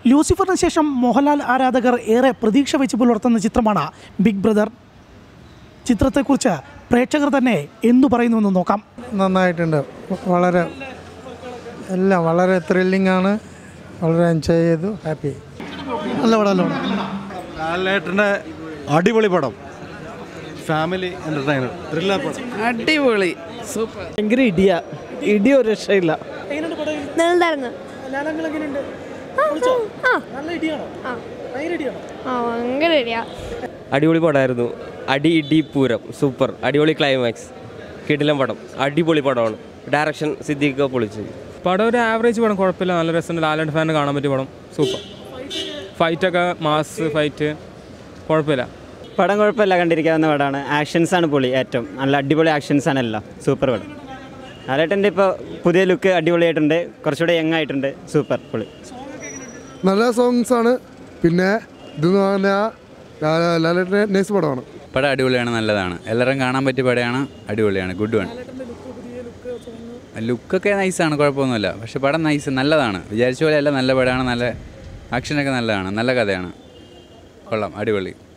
ലൂസിഫറിന് ശേഷം മോഹൻലാൽ ആരാധകർ ഏറെ പ്രതീക്ഷ വെച്ച് പുലർത്തുന്ന ചിത്രമാണ് ബിഗ് ബ്രദർ ചിത്രത്തെക്കുറിച്ച് പ്രേക്ഷകർ തന്നെ എന്തു പറയുന്നുവെന്ന് നോക്കാം നന്നായിട്ടുണ്ട് വളരെ എല്ലാം വളരെ ത്രില്ലിംഗ് ആണ് വളരെ എൻജോയ് ചെയ്തു ഹാപ്പി നല്ല പടം നല്ല പടം ലാലേട്ടൻ്റെ അടിപൊളി പടം ഫാമിലി എൻ്റർടൈനർ ത്രില്ലർ പടം അടിപൊളി സൂപ്പർ ഭയങ്കര ഇടിയ ഇടി ഒരു രക്ഷയില്ല നല്ലതായിരുന്നു ആ ഭയങ്കര ഇടിയാ അടിപൊളി പടമായിരുന്നു അടി ഇടി പൂരം സൂപ്പർ അടിപൊളി ക്ലൈമാക്സ് കിടിലം പടം അടിപൊളി പടമാണ് ഡയറക്ഷൻ സിദ്ദീഖ് പൊളിച്ചു പടം ഒരു ആവറേജ് പടം കുഴപ്പമില്ല നല്ല രസമുണ്ട് ലാലൻഡ് ഫാനിന് കാണാൻ പറ്റിയ പടം സൂപ്പർ ഫൈറ്റൊക്കെ മാസ് ഫൈറ്റ് കുഴപ്പമില്ല പടം കുഴപ്പമില്ല കണ്ടിരിക്കാവുന്ന പടമാണ് ആക്ഷൻസ് ആണ് പൊളി ഏറ്റവും നല്ല അടിപൊളി ആക്ഷൻസ് ആണ് എല്ലാം സൂപ്പർ പടം ലാലേട്ടൻ്റെ ഇപ്പോൾ പുതിയ ലുക്ക് അടിപൊളിയായിട്ടുണ്ട് കുറച്ചുകൂടെ യങ് ആയിട്ടുണ്ട് സൂപ്പർ പൊളി നല്ല സോങ്സ് ആണ് പിന്നെ ഇതെന്ന് പറഞ്ഞാൽ ലാലേട്ടൻ്റെ നെക്സ്റ്റ് പടമാണ് പടം അടിപൊളിയാണ് നല്ലതാണ് എല്ലാവരും കാണാൻ പറ്റിയ പടമാണ് അടിപൊളിയാണ് ഗുഡ് വൺ ലുക്കൊക്കെ നൈസാണ് കുഴപ്പമൊന്നുമില്ല പക്ഷെ പടം നൈസ് നല്ലതാണ് വിചാരിച്ച പോലെ അല്ല നല്ല പടമാണ് നല്ല ആക്ഷനൊക്കെ നല്ലതാണ് നല്ല കഥയാണ് കൊള്ളാം അടിപൊളി